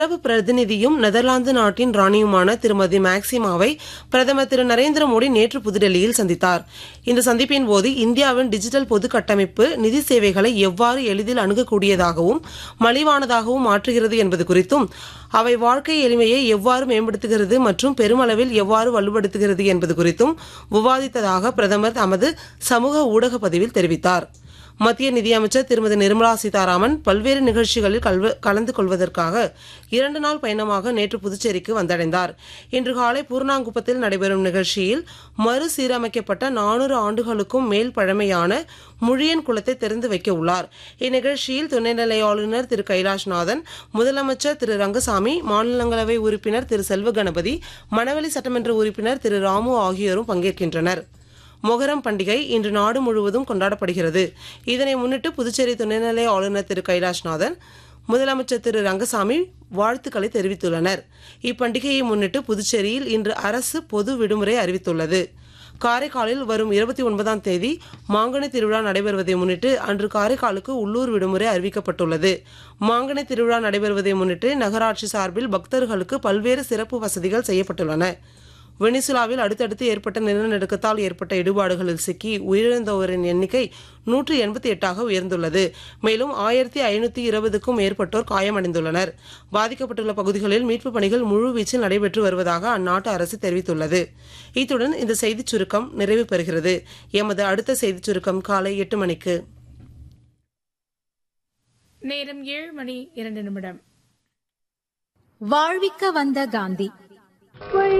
அரபு பிரதிநிதியும் நெதர்லாந்து நாட்டின் ராணியுமான திருமதி மேக்சிமாவை பிரதமர் திரு நரேந்திர மோடி நேற்று புதுடெல்லியில் சந்தித்தார் இந்த சந்திப்பின் போது இந்தியாவின் டிஜிட்டல் பொது கட்டமைப்பு நிதி சேவைகளை எவ்வாறு எளிதில் அணுகக்கூடியதாகவும் மலிவானதாகவும் மாற்றுகிறது என்பது குறித்தும் அவை வாழ்க்கை எளிமையை எவ்வாறு மேம்படுத்துகிறது மற்றும் பெருமளவில் எவ்வாறு வலுப்படுத்துகிறது என்பது குறித்தும் விவாதித்ததாக பிரதமர் தமது சமூக ஊடக பதிவில் தெரிவித்தார் மத்திய நிதியமைச்சர் திருமதி நிர்மலா சீதாராமன் பல்வேறு நிகழ்ச்சிகளில் கல்வ- கலந்து கொள்வதற்காக இரண்டு நாள் பயணமாக நேற்று புதுச்சேரிக்கு வந்தடைந்தார் இன்று காலை பூர்ணாங்குப்பத்தில் நடைபெறும் நிகழ்ச்சியில் மறுசீரமைக்கப்பட்ட நானூறு ஆண்டுகளுக்கும் மேல் பழமையான முழியன் குளத்தை திறந்து வைக்க உள்ளார் இந்நிகழ்ச்சியில் துணைநிலை ஆளுநர் திரு கைலாஷ்நாதன் முதலமைச்சர் திரு ரங்கசாமி மாநிலங்களவை உறுப்பினர் திரு செல்வ கணபதி மணவெளி சட்டமன்ற உறுப்பினர் திரு ராமு ஆகியோரும் பங்கேற்கின்றனர் மொகரம் பண்டிகை இன்று நாடு முழுவதும் கொண்டாடப்படுகிறது இதனை முன்னிட்டு புதுச்சேரி துணைநிலை ஆளுநர் திரு கைலாஷ்நாதன் முதலமைச்சர் திரு ரங்கசாமி வாழ்த்துக்களை தெரிவித்துள்ளனர் இப்பண்டிகையை முன்னிட்டு புதுச்சேரியில் இன்று அரசு பொது விடுமுறை அறிவித்துள்ளது காரைக்காலில் வரும் இருபத்தி ஒன்பதாம் தேதி மாங்கனி திருவிழா நடைபெறுவதை முன்னிட்டு அன்று காரைக்காலுக்கு உள்ளூர் விடுமுறை அறிவிக்கப்பட்டுள்ளது மாங்கனி திருவிழா நடைபெறுவதை முன்னிட்டு நகராட்சி சார்பில் பக்தர்களுக்கு பல்வேறு சிறப்பு வசதிகள் செய்யப்பட்டுள்ளன வெனிசுலாவில் அடுத்தடுத்து ஏற்பட்ட நிலநடுக்கத்தால் ஏற்பட்ட இடிபாடுகளில் சிக்கி உயிரிழந்தோரின் எண்ணிக்கை நூற்று எண்பத்தி எட்டாக உயர்ந்துள்ளது மேலும் ஆயிரத்தி ஐநூற்றி இருபதுக்கும் மேற்பட்டோர் காயமடைந்துள்ளனர் பாதிக்கப்பட்டுள்ள பகுதிகளில் மீட்புப் பணிகள் முழுவீச்சில் நடைபெற்று வருவதாக அந்நாட்டு அரசு தெரிவித்துள்ளது இத்துடன் இந்த செய்திச் சுருக்கம் நிறைவு பெறுகிறது எமது அடுத்த செய்திச் சுருக்கம் காலை எட்டு மணிக்கு நேரம் ஏழு மணி இரண்டு நிமிடம் வாழ்விக்க வந்த காந்தி